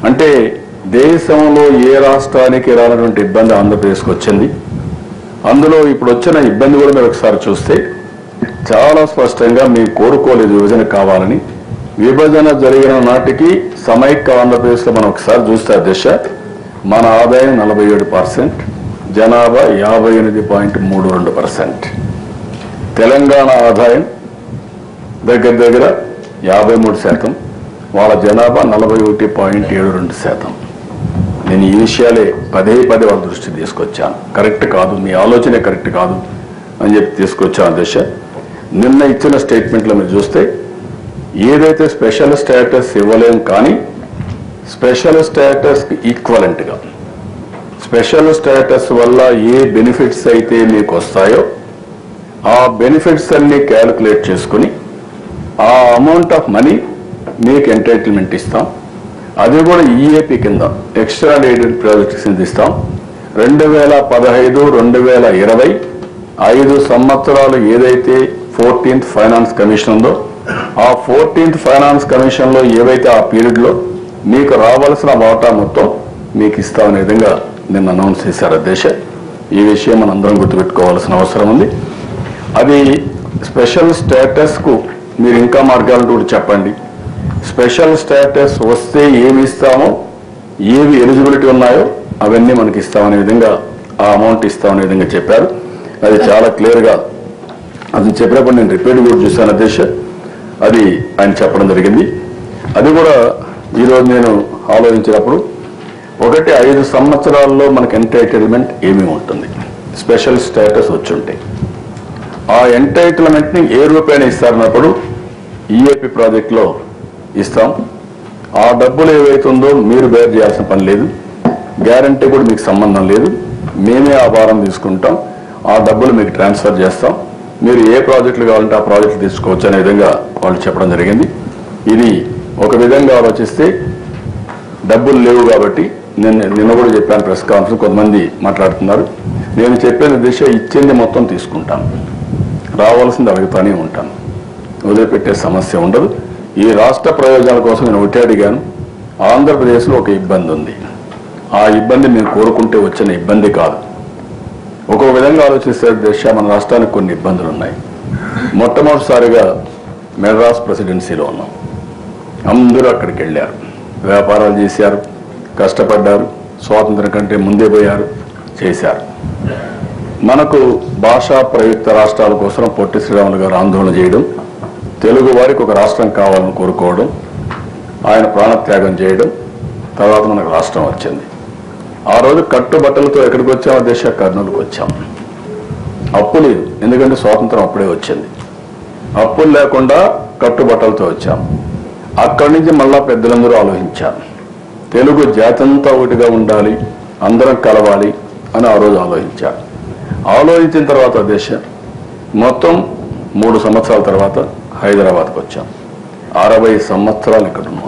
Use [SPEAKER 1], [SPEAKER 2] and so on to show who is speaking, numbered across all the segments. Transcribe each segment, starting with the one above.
[SPEAKER 1] అంటే దేశంలో ఏ రాష్ట్రానికి రానటువంటి ఇబ్బంది ఆంధ్రప్రదేశ్కి వచ్చింది అందులో ఇప్పుడు వచ్చిన ఇబ్బంది కూడా మీరు ఒకసారి చూస్తే చాలా స్పష్టంగా మీ కోరుకోలేదు విభజన కావాలని విభజన జరిగిన నాటికి సమైక్య ఆంధ్రప్రదేశ్లో మనం ఒకసారి చూస్తే దిశ మన ఆదాయం నలభై ఏడు పర్సెంట్ జనాభా యాభై ఎనిమిది పాయింట్ మూడు రెండు పర్సెంట్ తెలంగాణ ఆదాయం దగ్గర దగ్గర యాభై మూడు శాతం వాళ్ళ జనాభా నలభై ఒకటి పాయింట్ ఏడు రెండు శాతం నేను ఈ విషయాలే పదే పదే వాళ్ళ దృష్టి తీసుకొచ్చాను కరెక్ట్ కాదు మీ ఆలోచనే కరెక్ట్ కాదు అని చెప్పి తీసుకొచ్చాను దిశ నిన్న ఇచ్చిన స్టేట్మెంట్లో మీరు చూస్తే ఏదైతే స్పెషల్ స్టేటస్ ఇవ్వలేం కానీ స్పెషల్ స్టేటస్కి ఈక్వలెంట్గా స్పెషల్ స్టేటస్ వల్ల ఏ బెనిఫిట్స్ అయితే మీకు వస్తాయో ఆ బెనిఫిట్స్ అన్ని క్యాలిక్యులేట్ చేసుకుని ఆ అమౌంట్ ఆఫ్ మనీ మీకు ఎంటైటిల్మెంట్ ఇస్తాం అది కూడా ఈఏపీ కింద ఎక్స్ట్రా ఎయిడెడ్ ప్రాజెక్ట్స్ కింద ఇస్తాం రెండు వేల పదహైదు రెండు వేల ఇరవై ఐదు సంవత్సరాలు ఏదైతే ఫోర్టీన్త్ ఫైనాన్స్ కమిషన్ ఉందో ఆ ఫోర్టీన్త్ ఫైనాన్స్ కమిషన్లో ఏవైతే ఆ పీరియడ్లో మీకు రావాల్సిన వాటా మొత్తం మీకు ఇస్తామనే విధంగా నిన్న అనౌన్స్ చేశారు అధ్యక్ష ఈ విషయం మనందరం గుర్తుపెట్టుకోవాల్సిన అవసరం ఉంది అది స్పెషల్ స్టేటస్కు మీరు ఇంకా మార్గాలను కూడా చెప్పండి స్పెషల్ స్టేటస్ వస్తే ఏమి ఇస్తామో ఏవి ఎలిజిబిలిటీ ఉన్నాయో అవన్నీ మనకి ఇస్తామనే విధంగా ఆ అమౌంట్ ఇస్తామనే విధంగా చెప్పారు అది చాలా క్లియర్గా అది చెప్పినప్పుడు నేను రిపీట్ కూడా చూశాను అధ్యక్ష అది ఆయన చెప్పడం జరిగింది అది కూడా ఈరోజు నేను ఆలోచించినప్పుడు ఒకటి ఐదు సంవత్సరాల్లో మనకి ఎంటైటిల్మెంట్ ఏమి ఉంటుంది స్పెషల్ స్టేటస్ వచ్చి ఉంటే ఆ ఎంటైటిల్మెంట్ ని ఏ రూపాయన ఇస్తారన్నప్పుడు ఈఏపీ ప్రాజెక్ట్ లో ఇస్తాం ఆ డబ్బులు ఏవైతుందో మీరు బేర్ చేయాల్సిన పని లేదు గ్యారంటీ కూడా మీకు సంబంధం లేదు మేమే ఆ భారం తీసుకుంటాం ఆ డబ్బులు మీకు ట్రాన్స్ఫర్ చేస్తాం మీరు ఏ ప్రాజెక్టులు కావాలంటే ఆ ప్రాజెక్టులు తీసుకోవచ్చు అనే విధంగా వాళ్ళు చెప్పడం జరిగింది ఇది ఒక విధంగా ఆలోచిస్తే డబ్బులు లేవు కాబట్టి నేను నిన్న కూడా చెప్పాను ప్రెస్ కాన్ఫరెన్స్ కొంతమంది మాట్లాడుతున్నారు నేను చెప్పిన దిశ ఇచ్చింది మొత్తం తీసుకుంటాను రావాల్సింది అడుగుతానే ఉంటాను వదిలిపెట్టే సమస్య ఉండదు ఈ రాష్ట్ర ప్రయోజనాల కోసం నేను ఒకటి అడిగాను ఆంధ్రప్రదేశ్లో ఒక ఇబ్బంది ఉంది ఆ ఇబ్బంది మేము కోరుకుంటే వచ్చిన ఇబ్బంది కాదు ఒక విధంగా ఆలోచిస్తే దిశ మన రాష్ట్రానికి కొన్ని ఇబ్బందులు ఉన్నాయి మొట్టమొదటిసారిగా మెడ్రాస్ ప్రెసిడెన్సీలో ఉన్నాం అందరూ అక్కడికి వెళ్ళారు వ్యాపారాలు చేశారు కష్టపడ్డారు స్వాతంత్రం కంటే ముందే పోయారు చేశారు మనకు భాషా ప్రయుక్త రాష్ట్రాల కోసం పొట్టి శ్రీరాములు గారు ఆందోళన చేయడం తెలుగు వారికి ఒక రాష్ట్రం కావాలని కోరుకోవడం ఆయన ప్రాణత్యాగం చేయడం తర్వాత మనకు రాష్ట్రం వచ్చింది ఆ రోజు కట్టుబట్టలతో ఎక్కడికి వచ్చామో దేశ కర్నూలుకు వచ్చాం అప్పు లేదు ఎందుకంటే స్వాతంత్రం అప్పుడే వచ్చింది అప్పులు లేకుండా కట్టుబట్టలతో వచ్చాం అక్కడి నుంచి మళ్ళా పెద్దలందరూ ఆలోచించారు తెలుగు జాతంతా ఒకటిగా ఉండాలి అందరం కలవాలి అని ఆ రోజు ఆలోచించారు ఆలోచించిన తర్వాత దేశ మొత్తం మూడు సంవత్సరాల తర్వాత హైదరాబాద్కి వచ్చాం అరవై సంవత్సరాలు ఇక్కడ ఉన్నాం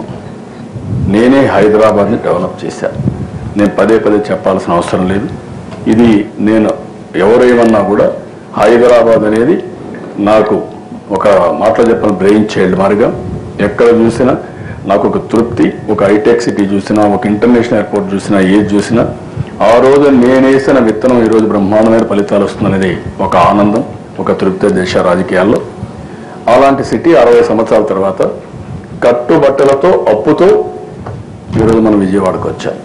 [SPEAKER 1] నేనే హైదరాబాద్ని డెవలప్ చేశాను నేను పదే పదే చెప్పాల్సిన అవసరం లేదు ఇది నేను ఎవరేమన్నా కూడా హైదరాబాద్ అనేది నాకు ఒక మాటలో చెప్పిన బ్రెయిన్ చైల్డ్ మారిగా ఎక్కడ చూసినా నాకు ఒక తృప్తి ఒక హైటెక్ సిటీ చూసినా ఒక ఇంటర్నేషనల్ ఎయిర్పోర్ట్ చూసినా ఏది చూసినా ఆ రోజు నేనేసిన విత్తనం ఈ రోజు బ్రహ్మాండమైన ఫలితాలు వస్తుందనేది ఒక ఆనందం ఒక తృప్తి దేశ రాజకీయాల్లో అలాంటి సిటీ అరవై సంవత్సరాల తర్వాత కట్టుబట్టలతో అప్పుతో ఈరోజు మనం విజయవాడకు వచ్చాం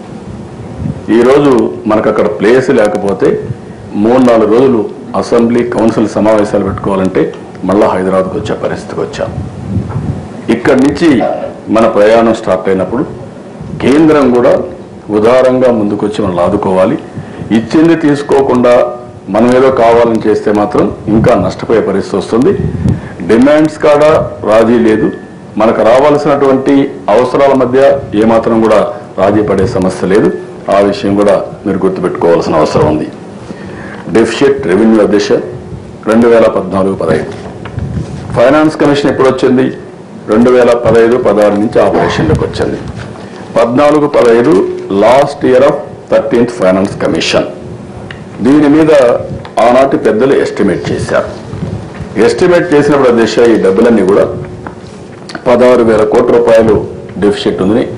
[SPEAKER 1] ఈరోజు మనకు అక్కడ ప్లేస్ లేకపోతే మూడు నాలుగు రోజులు అసెంబ్లీ కౌన్సిల్ సమావేశాలు పెట్టుకోవాలంటే మళ్ళా హైదరాబాద్కి వచ్చే పరిస్థితికి వచ్చాం ఇక్కడి నుంచి మన ప్రయాణం స్టార్ట్ అయినప్పుడు కేంద్రం కూడా ఉదారంగా ముందుకొచ్చి మనం ఆదుకోవాలి ఇచ్చింది తీసుకోకుండా మనం ఏదో కావాలని చేస్తే మాత్రం ఇంకా నష్టపోయే పరిస్థితి వస్తుంది డిమాండ్స్ కాడ రాజీ లేదు మనకు రావాల్సినటువంటి అవసరాల మధ్య ఏమాత్రం కూడా రాజీ పడే సమస్య లేదు ఆ విషయం కూడా మీరు గుర్తుపెట్టుకోవాల్సిన అవసరం ఉంది డెఫిషిట్ రెవెన్యూ దిశ రెండు వేల పద్నాలుగు పదహైదు ఫైనాన్స్ కమిషన్ ఎప్పుడు వచ్చింది రెండు వేల పదహైదు పదహారు నుంచి ఆపరేషన్లోకి వచ్చింది పద్నాలుగు పదహైదు last year of thirteenth finance commission దీని మీద ఆనాటి పెద్దలు ఎస్టిమేట్ చేశారు ఎస్టిమేట్ చేసినప్పుడు దిశ ఈ డబ్బులన్నీ కూడా పదహారు వేల కోట్ల రూపాయలు డెఫిసిట్ ఉందని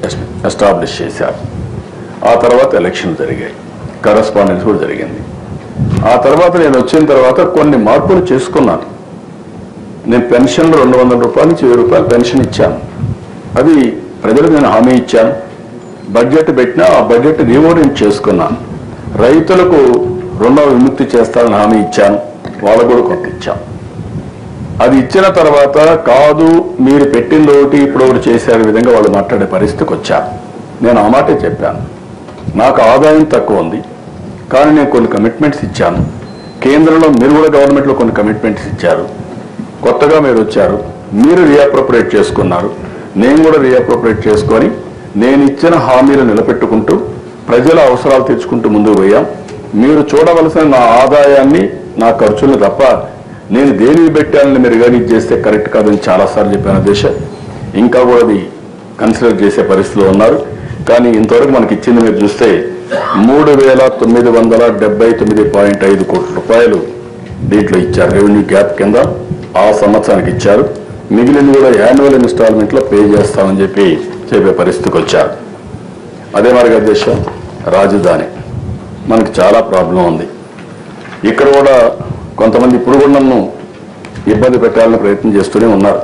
[SPEAKER 1] ఎస్- ఎస్టాబ్లిష్ చేశారు ఆ తర్వాత ఎలక్షన్ జరిగాయి కరస్పాండెన్స్ కూడా జరిగింది ఆ తర్వాత నేను వచ్చిన తర్వాత కొన్ని మార్పులు చేసుకున్నాను నేను పెన్షన్ రెండు వందల రూపాయల నుంచి వెయ్యి రూపాయలు పెన్షన్ ఇచ్చాను అది ప్రజలకు నేను హామీ ఇచ్చాను బడ్జెట్ పెట్టినా ఆ బడ్జెట్ రీఓరియంట్ చేసుకున్నాను రైతులకు రుణ విముక్తి చేస్తానని హామీ ఇచ్చాను వాళ్ళకు కూడా కొంత ఇచ్చాం అది ఇచ్చిన తర్వాత కాదు మీరు పెట్టింది ఒకటి ఇప్పుడు ఒకటి చేశారు విధంగా వాళ్ళు మాట్లాడే పరిస్థితికి వచ్చారు నేను ఆ మాటే చెప్పాను నాకు ఆదాయం తక్కువ ఉంది కానీ నేను కొన్ని కమిట్మెంట్స్ ఇచ్చాను కేంద్రంలో మీరు కూడా గవర్నమెంట్లో కొన్ని కమిట్మెంట్స్ ఇచ్చారు కొత్తగా మీరు వచ్చారు మీరు రీఅప్రోప్రియేట్ చేసుకున్నారు నేను కూడా రీఅప్రోప్రియేట్ చేసుకొని నేను ఇచ్చిన హామీలు నిలబెట్టుకుంటూ ప్రజల అవసరాలు తీర్చుకుంటూ ముందుకు పోయాం మీరు చూడవలసిన నా ఆదాయాన్ని నా ఖర్చుల్ని తప్ప నేను దేనికి పెట్టానని మీరు కానీ ఇది చేస్తే కరెక్ట్ కాదని చాలాసార్లు చెప్పాను దేశ ఇంకా కూడా అది కన్సిడర్ చేసే పరిస్థితిలో ఉన్నారు కానీ ఇంతవరకు మనకి ఇచ్చింది మీరు చూస్తే మూడు వేల తొమ్మిది వందల డెబ్బై తొమ్మిది పాయింట్ ఐదు కోట్ల రూపాయలు దీంట్లో ఇచ్చారు రెవెన్యూ గ్యాప్ కింద ఆ సంవత్సరానికి ఇచ్చారు మిగిలింది కూడా యాన్యువల్ ఇన్స్టాల్మెంట్ లో పే చేస్తామని చెప్పి చెప్పే పరిస్థితికి వచ్చారు అదే మరి దేశం రాజధాని మనకి చాలా ప్రాబ్లం ఉంది ఇక్కడ కూడా కొంతమంది ఇప్పుడు కూడా నన్ను ఇబ్బంది పెట్టాలని ప్రయత్నం చేస్తూనే ఉన్నారు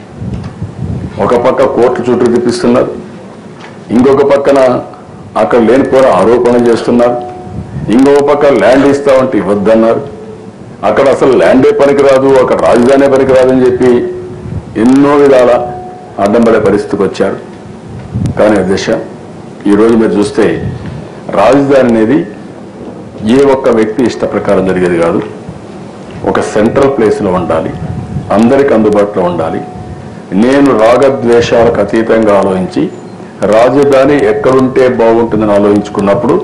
[SPEAKER 1] ఒక పక్క కోర్టు చుట్టూ తిప్పిస్తున్నారు ఇంకొక పక్కన అక్కడ లేనిపోయిన ఆరోపణ చేస్తున్నారు ఇంకొక పక్క ల్యాండ్ ఇస్తామంటే ఇవ్వద్దన్నారు అక్కడ అసలు ల్యాండే పనికిరాదు అక్కడ రాజధానే పనికిరాదని చెప్పి ఎన్నో విధాల అడ్డం పడే పరిస్థితికి వచ్చారు కానీ అధ్యక్ష ఈరోజు మీరు చూస్తే రాజధాని అనేది ఏ ఒక్క వ్యక్తి ఇష్ట ప్రకారం జరిగేది కాదు ఒక సెంట్రల్ ప్లేస్లో ఉండాలి అందరికి అందుబాటులో ఉండాలి నేను రాగద్వేషాలకు అతీతంగా ఆలోచించి రాజధాని ఎక్కడుంటే బాగుంటుందని ఆలోచించుకున్నప్పుడు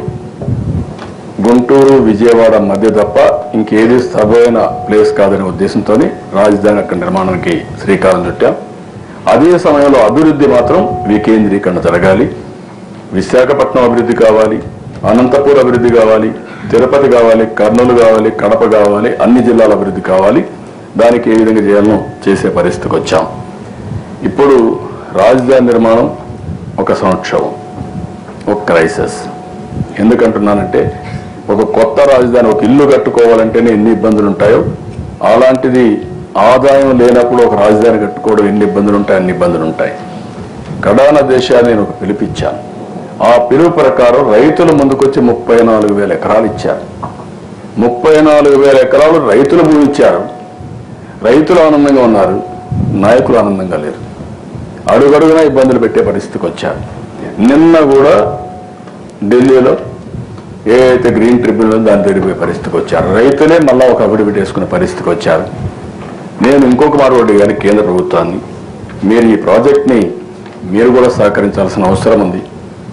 [SPEAKER 1] గుంటూరు విజయవాడ మధ్య తప్ప ఇంకేది సబైన ప్లేస్ కాదనే ఉద్దేశంతో రాజధాని అక్కడ నిర్మాణానికి శ్రీకారం చుట్టాం అదే సమయంలో అభివృద్ధి మాత్రం వికేంద్రీకరణ జరగాలి విశాఖపట్నం అభివృద్ధి కావాలి అనంతపూర్ అభివృద్ధి కావాలి తిరుపతి కావాలి కర్నూలు కావాలి కడప కావాలి అన్ని జిల్లాల అభివృద్ధి కావాలి దానికి ఏ విధంగా చేయాలనో చేసే పరిస్థితికి వచ్చాం ఇప్పుడు రాజధాని నిర్మాణం ఒక సంక్షోభం ఒక క్రైసిస్ ఎందుకంటున్నానంటే ఒక కొత్త రాజధాని ఒక ఇల్లు కట్టుకోవాలంటేనే ఎన్ని ఇబ్బందులు ఉంటాయో అలాంటిది ఆదాయం లేనప్పుడు ఒక రాజధాని కట్టుకోవడం ఎన్ని ఇబ్బందులు ఉంటాయి అన్ని ఇబ్బందులు ఉంటాయి కడాన దేశాన్ని నేను ఒక పిలిపించాను ఆ పిలుపు ప్రకారం రైతులు ముందుకొచ్చి ముప్పై నాలుగు వేల ఎకరాలు ఇచ్చారు ముప్పై నాలుగు వేల ఎకరాలు రైతులు భూమి ఇచ్చారు రైతులు ఆనందంగా ఉన్నారు నాయకులు ఆనందంగా లేరు అడుగడుగున ఇబ్బందులు పెట్టే పరిస్థితికి వచ్చారు నిన్న కూడా ఢిల్లీలో ఏ అయితే గ్రీన్ ట్రిబ్యునల్ ఉందో దాన్ని తిరిగిపోయే పరిస్థితికి వచ్చారు రైతులే మళ్ళా ఒక అఫిడవిట్ వేసుకునే పరిస్థితికి వచ్చారు నేను ఇంకొక మాట ఒకటి కానీ కేంద్ర ప్రభుత్వాన్ని మీరు ఈ ప్రాజెక్ట్ని మీరు కూడా సహకరించాల్సిన అవసరం ఉంది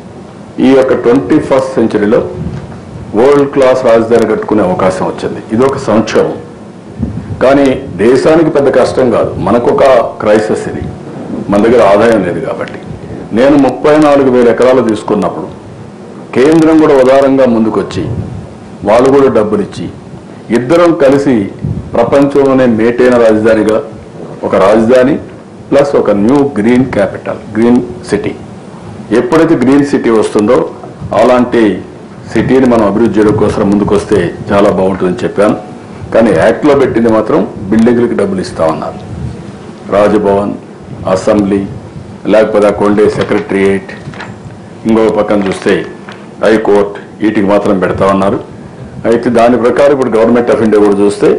[SPEAKER 1] ఈ యొక్క ట్వంటీ ఫస్ట్ సెంచరీలో వరల్డ్ క్లాస్ రాజధాని కట్టుకునే అవకాశం వచ్చింది ఇది ఒక సంక్షోభం కానీ దేశానికి పెద్ద కష్టం కాదు మనకొక క్రైసిస్ ఇది మన దగ్గర ఆదాయం లేదు కాబట్టి నేను ముప్పై నాలుగు వేల ఎకరాలు తీసుకున్నప్పుడు కేంద్రం కూడా ఉదారంగా ముందుకొచ్చి వాళ్ళు కూడా డబ్బులు ఇచ్చి ఇద్దరం కలిసి ప్రపంచంలోనే మేటైన రాజధానిగా ఒక రాజధాని ప్లస్ ఒక new green capital green city ఎప్పుడైతే గ్రీన్ సిటీ వస్తుందో అలాంటి సిటీని మనం అభివృద్ధి చేయడం కోసం ముందుకొస్తే చాలా బాగుంటుందని చెప్పాను కానీ యాక్ట్లో పెట్టింది మాత్రం బిల్డింగ్లకి డబ్బులు ఇస్తామన్నారు రాజభవన్ అసెంబ్లీ లేకపోతే అక్కడ ఉండే సెక్రటరియేట్ ఇంకొక పక్కన చూస్తే హైకోర్ట్ వీటికి మాత్రం పెడతా ఉన్నారు అయితే దాని ప్రకారం ఇప్పుడు గవర్నమెంట్ ఆఫ్ ఇండియా కూడా చూస్తే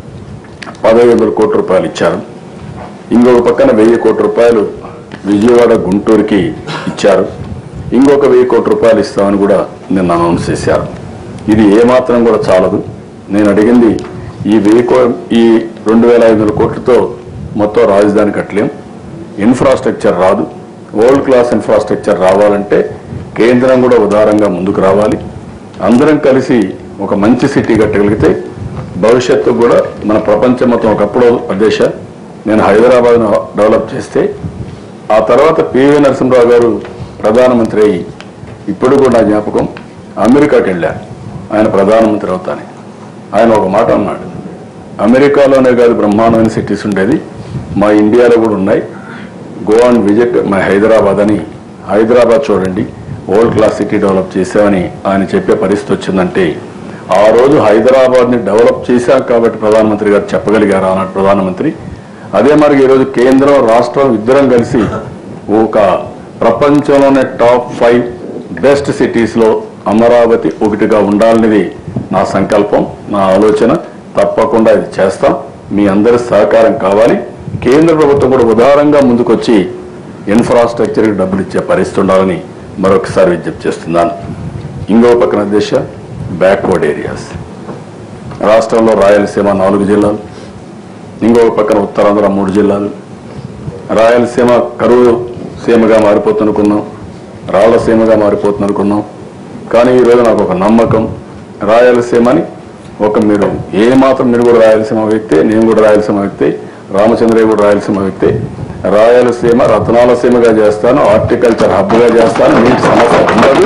[SPEAKER 1] పదహైదు వందల కోట్ల రూపాయలు ఇచ్చారు ఇంకొక పక్కన వెయ్యి కోట్ల రూపాయలు విజయవాడ గుంటూరుకి ఇచ్చారు ఇంకొక వెయ్యి కోట్ల రూపాయలు ఇస్తామని కూడా నిన్న అనౌన్స్ చేశారు ఇది ఏమాత్రం కూడా చాలదు నేను అడిగింది ఈ వెయ్యి కో ఈ రెండు వేల ఐదు వందల కోట్లతో మొత్తం రాజధాని కట్టలేం ఇన్ఫ్రాస్ట్రక్చర్ రాదు వరల్డ్ క్లాస్ ఇన్ఫ్రాస్ట్రక్చర్ రావాలంటే కేంద్రం కూడా ఉదారంగా ముందుకు రావాలి అందరం కలిసి ఒక మంచి సిటీ కట్టగలిగితే భవిష్యత్తు కూడా మన ప్రపంచం మొత్తం ఒకప్పుడు దేశ నేను హైదరాబాద్ డెవలప్ చేస్తే ఆ తర్వాత పివి నరసింహరావు గారు ప్రధానమంత్రి అయ్యి ఇప్పుడు కూడా నా జ్ఞాపకం అమెరికాకి వెళ్ళారు ఆయన ప్రధానమంత్రి అవుతానే ఆయన ఒక మాట అన్నాడు అమెరికాలోనే కాదు బ్రహ్మాండమైన సిటీస్ ఉండేది మా ఇండియాలో కూడా ఉన్నాయి go and visit my Hyderabad అని హైదరాబాద్ చూడండి వరల్డ్ క్లాస్ సిటీ డెవలప్ చేశామని ఆయన చెప్పే పరిస్థితి వచ్చిందంటే ఆ రోజు హైదరాబాద్ని డెవలప్ చేశాం కాబట్టి ప్రధానమంత్రి గారు చెప్పగలిగారు ఆనాడు ప్రధానమంత్రి అదే మరి ఈరోజు కేంద్రం రాష్ట్రం ఇద్దరం కలిసి ఒక ప్రపంచంలోనే టాప్ ఫైవ్ బెస్ట్ సిటీస్లో అమరావతి ఒకటిగా ఉండాలనేది నా సంకల్పం నా ఆలోచన తప్పకుండా ఇది చేస్తాం మీ అందరి సహకారం కావాలి కేంద్ర ప్రభుత్వం కూడా ఉదారంగా ముందుకొచ్చి ఇన్ఫ్రాస్ట్రక్చర్కి డబ్బులు ఇచ్చే పరిస్థితి ఉండాలని మరొకసారి విజ్ఞప్తి చేస్తున్నాను ఇంకో పక్కన దేశ బ్యాక్వర్డ్ ఏరియాస్ రాష్ట్రంలో రాయలసీమ నాలుగు జిల్లాలు ఇంకొక పక్కన ఉత్తరాంధ్ర మూడు జిల్లాలు రాయలసీమ కరువు సీమగా మారిపోతుందనుకున్నాం రాళ్లసీమగా మారిపోతుందనుకున్నాం కానీ ఈరోజు నాకు ఒక నమ్మకం రాయలసీమని ఒక మీరు ఏ మాత్రం మీరు కూడా రాయలసీమ వ్యక్తే నేను కూడా రాయలసీమ వ్యక్తే రామచంద్రయ్య కూడా రాయలసీమ వ్యక్తే రాయలసీమ రత్నాల సీమగా చేస్తాను హార్టికల్చర్ హబ్గా చేస్తాను మీకు సమస్య ఉండదు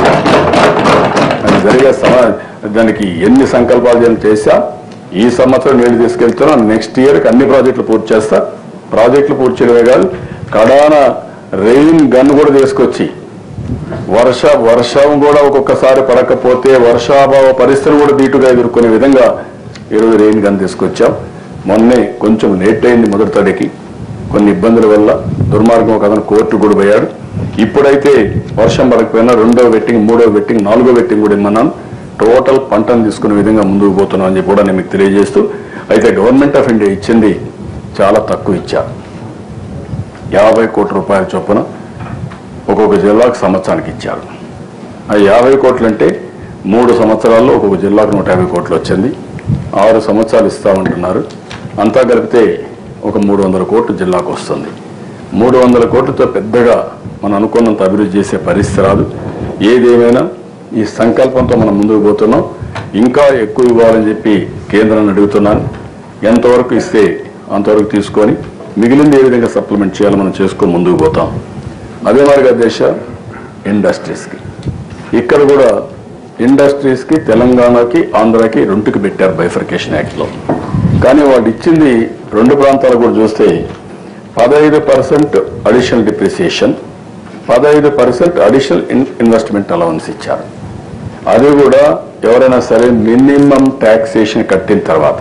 [SPEAKER 1] అది జరిగే సమా దానికి ఎన్ని సంకల్పాలు చేయాలి చేశా ఈ సంవత్సరం నీళ్లు తీసుకెళ్తున్నాం నెక్స్ట్ ఇయర్కి అన్ని ప్రాజెక్టులు పూర్తి చేస్తా ప్రాజెక్టులు పూర్తి చేయడమే కాదు కడాన రెయిన్ గన్ కూడా తీసుకొచ్చి వర్ష వర్షం కూడా ఒక్కొక్కసారి పడకపోతే వర్షాభావ పరిస్థితులు కూడా దీటుగా ఎదుర్కొనే విధంగా ఈరోజు రెయిన్ గన్ తీసుకొచ్చాం మొన్నే కొంచెం లేట్ అయింది మొదటి తడికి కొన్ని ఇబ్బందుల వల్ల దుర్మార్గం ఒక అతను కోర్టు కూడా పోయాడు ఇప్పుడైతే వర్షం పడకపోయినా రెండో వెట్టింగ్ మూడో వెట్టింగ్ నాలుగో వెట్టింగ్ కూడా ఇమ్మన్నాను టోటల్ పంటను తీసుకునే విధంగా ముందుకు పోతున్నాం అని చెప్పి కూడా నేను మీకు తెలియజేస్తూ అయితే గవర్నమెంట్ ఆఫ్ ఇండియా ఇచ్చింది చాలా తక్కువ ఇచ్చారు యాభై కోట్ల రూపాయల చొప్పున ఒక్కొక్క జిల్లాకు సంవత్సరానికి ఇచ్చారు ఆ యాభై కోట్లు అంటే మూడు సంవత్సరాల్లో ఒక్కొక్క జిల్లాకు నూట యాభై కోట్లు వచ్చింది ఆరు సంవత్సరాలు ఇస్తామంటున్నారు అంతా కలిపితే ఒక మూడు వందల కోట్లు జిల్లాకు వస్తుంది మూడు వందల కోట్లతో పెద్దగా మనం అనుకున్నంత అభివృద్ధి చేసే పరిస్థితి రాదు ఏదేమైనా ఈ సంకల్పంతో మనం ముందుకు పోతున్నాం ఇంకా ఎక్కువ ఇవ్వాలని చెప్పి కేంద్రాన్ని అడుగుతున్నాను ఎంతవరకు ఇస్తే అంతవరకు తీసుకొని మిగిలింది ఏ విధంగా సప్లిమెంట్ చేయాలో మనం చేసుకొని ముందుకు పోతాం అదే మాదిరిగా దేశ ఇండస్ట్రీస్కి ఇక్కడ కూడా ఇండస్ట్రీస్కి తెలంగాణకి ఆంధ్రాకి రెండుకి పెట్టారు బైఫర్కేషన్ యాక్ట్లో కానీ వాళ్ళు ఇచ్చింది రెండు ప్రాంతాలు కూడా చూస్తే పదహైదు పర్సెంట్ అడిషనల్ డిప్రిసియేషన్ పదహైదు పర్సెంట్ అడిషనల్ ఇన్వెస్ట్మెంట్ అలవన్స్ ఇచ్చారు అది కూడా ఎవరైనా సరే మినిమం ట్యాక్సేషన్ కట్టిన తర్వాత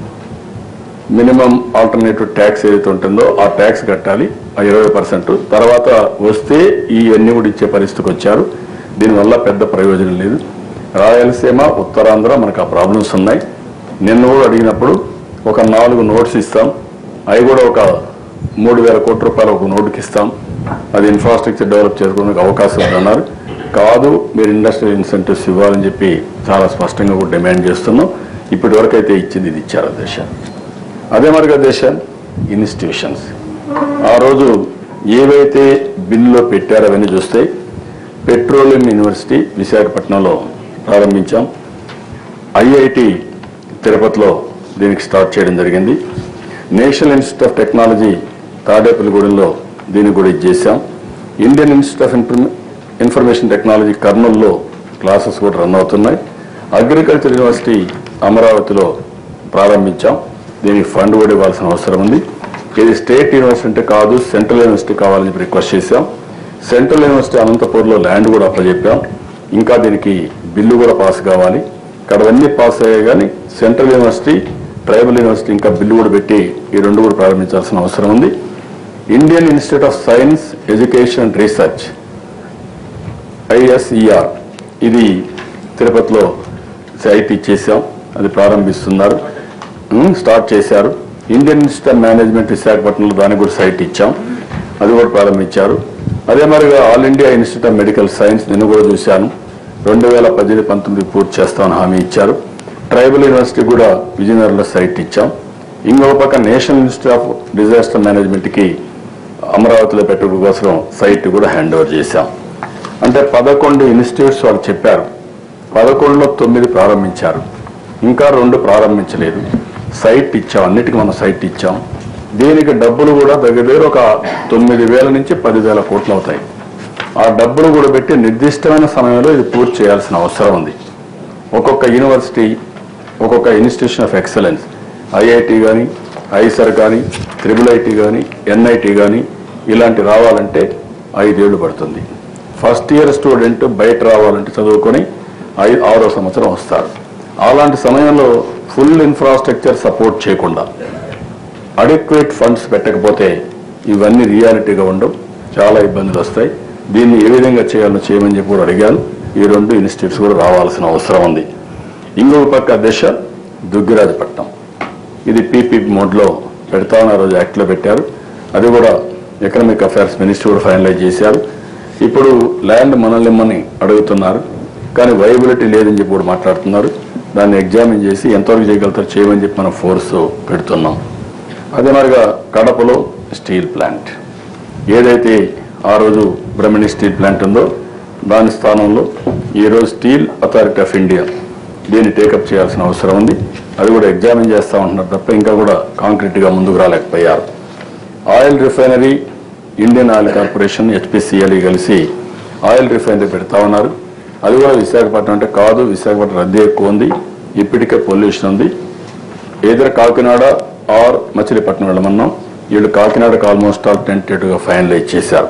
[SPEAKER 1] మినిమం ఆల్టర్నేటివ్ ట్యాక్స్ ఏదైతే ఉంటుందో ఆ ట్యాక్స్ కట్టాలి ఆ ఇరవై పర్సెంట్ తర్వాత వస్తే ఈ అన్ని కూడా ఇచ్చే పరిస్థితికి వచ్చారు దీనివల్ల పెద్ద ప్రయోజనం లేదు రాయలసీమ ఉత్తరాంధ్ర మనకు ఆ ప్రాబ్లమ్స్ ఉన్నాయి నిన్న కూడా అడిగినప్పుడు ఒక నాలుగు నోట్స్ ఇస్తాం అవి కూడా ఒక మూడు వేల కోట్ల రూపాయలు ఒక నోటుకి ఇస్తాం అది ఇన్ఫ్రాస్ట్రక్చర్ డెవలప్ చేసుకోవడానికి అవకాశం ఉందన్నారు కాదు మీరు ఇండస్ట్రియల్ ఇన్సెంటివ్స్ ఇవ్వాలని చెప్పి చాలా స్పష్టంగా కూడా డిమాండ్ చేస్తున్నాం ఇప్పటి వరకు అయితే ఇచ్చింది ఇది ఇచ్చారు దేశం అదే మరిగా దేశం ఇన్స్టిట్యూషన్స్ ఆ రోజు ఏవైతే బిల్లులో పెట్టారో అవన్నీ చూస్తే పెట్రోలియం యూనివర్సిటీ విశాఖపట్నంలో ప్రారంభించాం ఐఐటి తిరుపతిలో దీనికి స్టార్ట్ చేయడం జరిగింది నేషనల్ ఇన్స్టిట్యూట్ ఆఫ్ టెక్నాలజీ తాడేపల్లిగూడెంలో దీనికి కూడా ఇది చేశాం Indian institute of information information technology కర్నూల్లో క్లాసెస్ కూడా రన్ అవుతున్నాయి అగ్రికల్చర్ యూనివర్సిటీ అమరావతిలో ప్రారంభించాం దీనికి ఫండ్ కూడా ఇవ్వాల్సిన అవసరం ఉంది ఇది స్టేట్ యూనివర్సిటీ అంటే కాదు సెంట్రల్ యూనివర్సిటీ కావాలని చెప్పి రిక్వెస్ట్ చేశాం సెంట్రల్ యూనివర్సిటీ అనంతపూర్లో ల్యాండ్ కూడా అప్పచెప్పాం ఇంకా దీనికి బిల్లు కూడా పాస్ కావాలి ఇక్కడ అన్నీ పాస్ అయ్యాయి కానీ సెంట్రల్ యూనివర్సిటీ ట్రైబల్ యూనివర్సిటీ ఇంకా బిల్లు కూడా పెట్టి ఈ రెండు కూడా ప్రారంభించాల్సిన అవసరం ఉంది Indian institute of science education and research IISER ఇది తిరుపతిలో సైట్ ఇచ్చేసాం అది ప్రారంభిస్తున్నారు ఉమ్, స్టార్ట్ చేశారు ఇండియన్ ఇన్స్టిట్యూట్ ఆఫ్ మేనేజ్మెంట్ విశాఖపట్నంలో దానికి కూడా సైట్ ఇచ్చాం అది కూడా ప్రారంభించారు అదే మరిగా all India institute of medical science నిన్ను కూడా చూశాను రెండు వేల పద్దెనిమిది పంతొమ్మిది పూర్తి చేస్తామని హామీ ఇచ్చారు ట్రైబల్ యూనివర్సిటీ కూడా విజయనగరంలో సైట్ ఇచ్చాం ఇంకొక పక్క నేషనల్ ఇన్స్టిట్యూట్ ఆఫ్ డిజాస్టర్ మేనేజ్మెంట్కి అమరావతిలో పెట్టుబడి కోసం సైట్ కూడా హ్యాండ్ ఓవర్ చేశాం అంటే పదకొండు ఇన్స్టిట్యూట్స్ వాళ్ళు చెప్పారు పదకొండులో తొమ్మిది ప్రారంభించారు ఇంకా రెండు ప్రారంభించలేదు సైట్ ఇచ్చాం అన్నిటికీ మనం సైట్ ఇచ్చాం దీనికి డబ్బులు కూడా దగ్గర దగ్గర ఒక తొమ్మిది వేల నుంచి పదివేల కోట్లు అవుతాయి ఆ డబ్బులు కూడా పెట్టి నిర్దిష్టమైన సమయంలో ఇది పూర్తి చేయాల్సిన అవసరం ఉంది ఒక్కొక్క యూనివర్సిటీ ఒక్కొక్క ఇన్స్టిట్యూషన్ ఆఫ్ ఎక్సలెన్స్ ఐఐటి కానీ ఐసర్ కానీ త్రిబుల్ ఐటీ కానీ ఎన్ఐటి కానీ ఇలాంటి రావాలంటే ఐదేళ్లు పడుతుంది ఫస్ట్ ఇయర్ స్టూడెంట్ బయట రావాలంటే చదువుకొని ఐ ఆరో సంవత్సరం వస్తారు అలాంటి సమయంలో ఫుల్ ఇన్ఫ్రాస్ట్రక్చర్ సపోర్ట్ చేయకుండా అడిక్వేట్ ఫండ్స్ పెట్టకపోతే ఇవన్నీ రియాలిటీగా ఉండవు చాలా ఇబ్బందులు వస్తాయి దీన్ని ఏ విధంగా చేయాలో చేయమని చెప్పి కూడా అడిగాను ఈ రెండు ఇన్స్టిట్యూట్స్ కూడా రావాల్సిన అవసరం ఉంది ఇంకొక పక్క దిశ దుగ్గిరాజపట్నం ఇది పీపీపీ మోడ్లో పెడతామని ఆ రోజు యాక్ట్లో పెట్టారు అది కూడా ఎకనామిక్ అఫైర్స్ మినిస్టర్ కూడా ఫైనలైజ్ చేశారు ఇప్పుడు ల్యాండ్ మనల్ని అడుగుతున్నారు కానీ వైబిలిటీ లేదని చెప్పి కూడా మాట్లాడుతున్నారు దాన్ని ఎగ్జామిన్ చేసి ఎంతవరకు చేయగలుగుతారు చేయమని చెప్పి మనం ఫోర్స్ పెడుతున్నాం అదే మరిగా కడపలో స్టీల్ ప్లాంట్ ఏదైతే ఆ రోజు బ్రహ్మణి స్టీల్ ప్లాంట్ ఉందో దాని స్థానంలో ఈరోజు స్టీల్ అథారిటీ ఆఫ్ ఇండియా దీన్ని టేకప్ చేయాల్సిన అవసరం ఉంది అది కూడా ఎగ్జామిన్ చేస్తా ఉంటున్నారు తప్ప ఇంకా కూడా కాంక్రీట్గా ముందుకు రాలేకపోయారు oil refinery Indian oil corporation HPCL కలిసి ఆయిల్ రిఫైనరీ పెడతా ఉన్నారు అది కూడా విశాఖపట్నం అంటే కాదు విశాఖపట్నం రద్దీ ఎక్కువ ఉంది ఇప్పటికే పొల్యూషన్ ఉంది ఏదర్ కాకినాడ ఆర్ మచిలీపట్నం వెళ్ళమన్నాం వీళ్ళు కాకినాడకు ఆల్మోస్ట్ ఆల్ టెంటేటివ్గా ఫైనలైజ్ చేశారు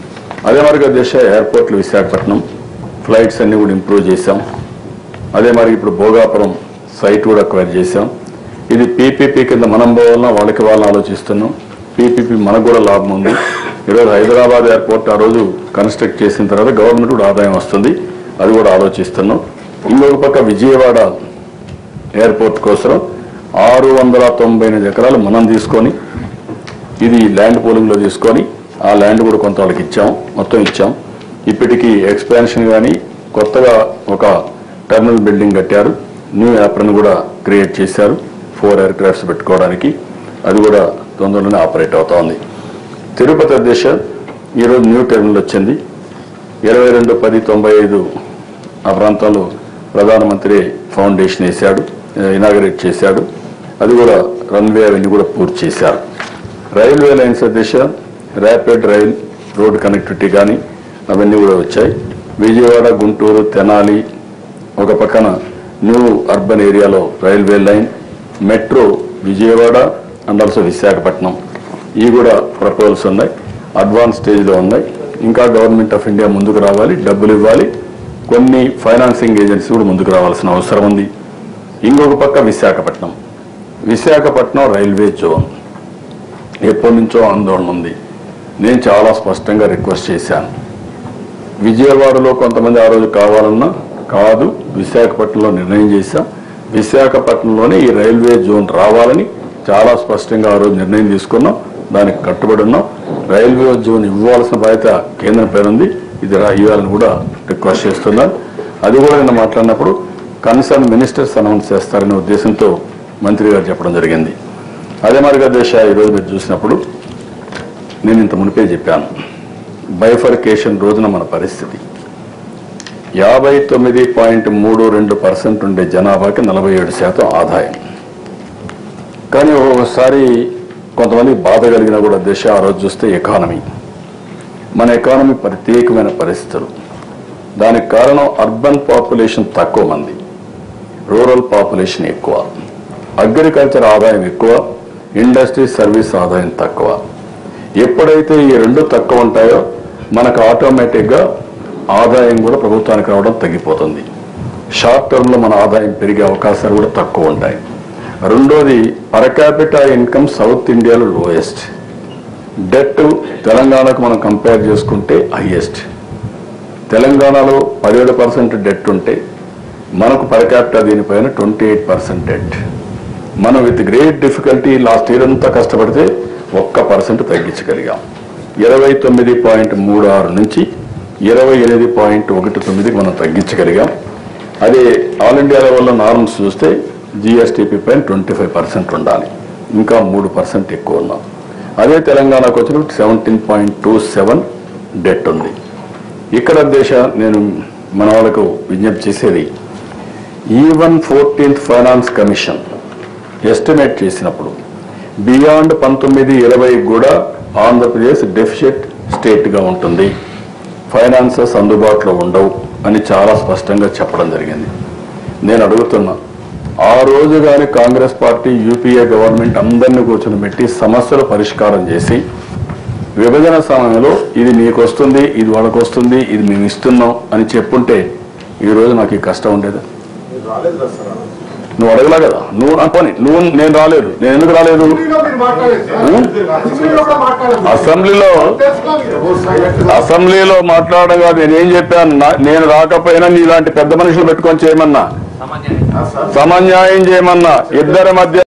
[SPEAKER 1] అదే మరిగా దేశ ఎయిర్పోర్ట్లు విశాఖపట్నం ఫ్లైట్స్ అన్ని కూడా ఇంప్రూవ్ చేశాం అదే మరి ఇప్పుడు భోగాపురం సైట్ కూడా అక్వైర్ చేశాం ఇది పీపీపీ కింద మనం పోవాలన్నా వాళ్ళకి వాళ్ళని ఆలోచిస్తున్నాం పీపీపీ మనకు కూడా లాభం ఉంది ఈరోజు హైదరాబాద్ ఎయిర్పోర్ట్ ఆ రోజు కన్స్ట్రక్ట్ చేసిన తర్వాత గవర్నమెంట్ కూడా ఆదాయం వస్తుంది అది కూడా ఆలోచిస్తున్నాం ఇంకొక పక్క విజయవాడ ఎయిర్పోర్ట్ కోసం ఆరు వందల తొంభై ఎనిమిది ఎకరాలు మనం తీసుకొని ఇది ల్యాండ్ పూలింగ్లో తీసుకొని ఆ ల్యాండ్ కూడా కొంత వాళ్ళకి ఇచ్చాం మొత్తం ఇచ్చాం ఇప్పటికీ ఎక్స్పాన్షన్ కానీ కొత్తగా ఒక టెర్మినల్ బిల్డింగ్ కట్టారు న్యూ యాప్ను కూడా క్రియేట్ చేశారు ఫోర్ ఎయిర్ క్రాఫ్ట్స్ పెట్టుకోవడానికి అది కూడా తొందరలోనే ఆపరేట్ అవుతా ఉంది తిరుపతి దేశ ఈరోజు న్యూ టెర్మినల్ వచ్చింది ఇరవై రెండు పది తొంభై ఐదు ఆ ప్రాంతంలో ప్రధానమంత్రి ఫౌండేషన్ వేశాడు ఇనాగరేట్ చేశాడు అది కూడా రన్వే అవన్నీ కూడా పూర్తి చేశారు రైల్వే లైన్స్ దిశ ర్యాపిడ్ రైల్ రోడ్ కనెక్టివిటీ కానీ అవన్నీ కూడా వచ్చాయి విజయవాడ గుంటూరు తెనాలి ఒక పక్కన న్యూ అర్బన్ ఏరియాలో railway line metro Vijayawada and also Visakhapatnam ఇవి కూడా ప్రపోజల్స్ ఉన్నాయి అడ్వాన్స్ స్టేజ్లో ఉన్నాయి ఇంకా గవర్నమెంట్ ఆఫ్ ఇండియా ముందుకు రావాలి డబ్బులు ఇవ్వాలి కొన్ని ఫైనాన్సింగ్ ఏజెన్సీ కూడా ముందుకు రావాల్సిన అవసరం ఉంది ఇంకొక పక్క విశాఖపట్నం విశాఖపట్నం రైల్వే జోన్ ఎప్పటి నుంచో ఆందోళన ఉంది నేను చాలా స్పష్టంగా రిక్వెస్ట్ చేశాను విజయవాడలో కొంతమంది ఆ రోజు కావాలన్నా కాదు విశాఖపట్నంలో నిర్ణయం చేశాం విశాఖపట్నంలోనే ఈ రైల్వే జోన్ రావాలని చాలా స్పష్టంగా ఆ రోజు నిర్ణయం తీసుకున్నాం దానికి కట్టుబడి ఉన్నాం రైల్వే జోన్ ఇవ్వాల్సిన బాధ్యత కేంద్రం పైన ఉంది ఇది రా- ఇవ్వాలని కూడా రిక్వెస్ట్ చేస్తున్నాను అది కూడా నిన్న మాట్లాడినప్పుడు కన్సర్న్ మినిస్టర్స్ అనౌన్స్ చేస్తారనే ఉద్దేశంతో మంత్రి గారు చెప్పడం జరిగింది అదే మాదిరిగా దేశ ఈరోజు మీరు చూసినప్పుడు నేను ఇంత మునిపే చెప్పాను బైఫర్కేషన్ రోజున మన పరిస్థితి యాభై తొమ్మిది పాయింట్ మూడు రెండు పర్సెంట్ ఉండే జనాభాకి నలభై ఏడు శాతం ఆదాయం కానీ ఒక్కొక్కసారి కొంతమంది బాధ కలిగిన కూడా దేశ ఆ రోజు చూస్తే ఎకానమీ మన ఎకానమీ ప్రత్యేకమైన పరిస్థితులు దానికి కారణం అర్బన్ పాపులేషన్ తక్కువ మంది రూరల్ పాపులేషన్ ఎక్కువ అగ్రికల్చర్ ఆదాయం ఎక్కువ ఇండస్ట్రీ సర్వీస్ ఆదాయం తక్కువ ఎప్పుడైతే ఈ రెండు తక్కువ ఉంటాయో మనకు ఆటోమేటిక్గా ఆదాయం కూడా ప్రభుత్వానికి రావడం తగ్గిపోతుంది షార్ట్ టర్మ్లో మన ఆదాయం పెరిగే అవకాశాలు కూడా తక్కువ ఉంటాయి రెండోది పరకాపిటా ఇన్కమ్ సౌత్ ఇండియాలో లోయెస్ట్ డెట్ తెలంగాణకు మనం కంపేర్ చేసుకుంటే హైయెస్ట్ తెలంగాణలో పదిహేడు పర్సెంట్ డెట్ ఉంటే మనకు పర్ క్యాపిటల్ దీనిపైన ట్వంటీ ఎయిట్ పర్సెంట్ డెట్ మనం with great difficulty last year అంతా కష్టపడితే ఒక్క పర్సెంట్ తగ్గించగలిగాం ఇరవై తొమ్మిది పాయింట్ మూడు ఆరు నుంచి ఇరవై ఎనిమిది పాయింట్ ఒకటి తొమ్మిదికి మనం తగ్గించగలిగాం అదే ఆల్ ఇండియా లెవెల్లో నార్మ్స్ చూస్తే జిఎస్టిపి పైన ట్వంటీ ఫైవ్ పర్సెంట్ ఉండాలి ఇంకా మూడు పర్సెంట్ ఎక్కువ ఉన్నాం అదే తెలంగాణకు వచ్చినప్పుడు seventeen point two seven debt ఉంది ఇక్కడ దేశ నేను మన వాళ్ళకు విజ్ఞప్తి చేసేది even fourteenth finance commission estimate చేసినప్పుడు బియాండ్ పంతొమ్మిది ఇరవై కూడా ఆంధ్రప్రదేశ్ డెఫిషిట్ స్టేట్గా ఉంటుంది ఫైనాన్సెస్ అందుబాటులో ఉండవు అని చాలా స్పష్టంగా చెప్పడం జరిగింది నేను అడుగుతున్నా ఆ రోజు కానీ కాంగ్రెస్ పార్టీ యూపీఏ గవర్నమెంట్ అందరినీ కూర్చొని పెట్టి సమస్యలు పరిష్కారం చేసి విభజన సమయంలో ఇది మీకు వస్తుంది ఇది వాళ్ళకు వస్తుంది ఇది మేము ఇస్తున్నాం అని చెప్పుంటే ఈ రోజు నాకు ఈ కష్టం ఉండేది
[SPEAKER 2] మీరు రాలేదు కదా సార్
[SPEAKER 1] నువ్వు అడగలా కదా నువ్వు నా పని నువ్వు నేను రాలేదు నేను ఎందుకు రాలేదు
[SPEAKER 2] అసెంబ్లీలో మీరు మాట్లాడలేదు సార్.
[SPEAKER 1] ఉం?
[SPEAKER 2] అసెంబ్లీలో కూడా మాట్లాడలేదు
[SPEAKER 1] అసెంబ్లీలో
[SPEAKER 2] తెలుసుగా మీరు సైలెంట్ గా
[SPEAKER 1] అసెంబ్లీలో మాట్లాడడం కాదు నేనేం చెప్పాను నా- నేను రాకపోయినా నీలాంటి పెద్ద మనుషులు పెట్టుకొని చేయమన్నా
[SPEAKER 2] సార్
[SPEAKER 1] సమన్యాయం చేయమన్నా ఇద్దరి మధ్య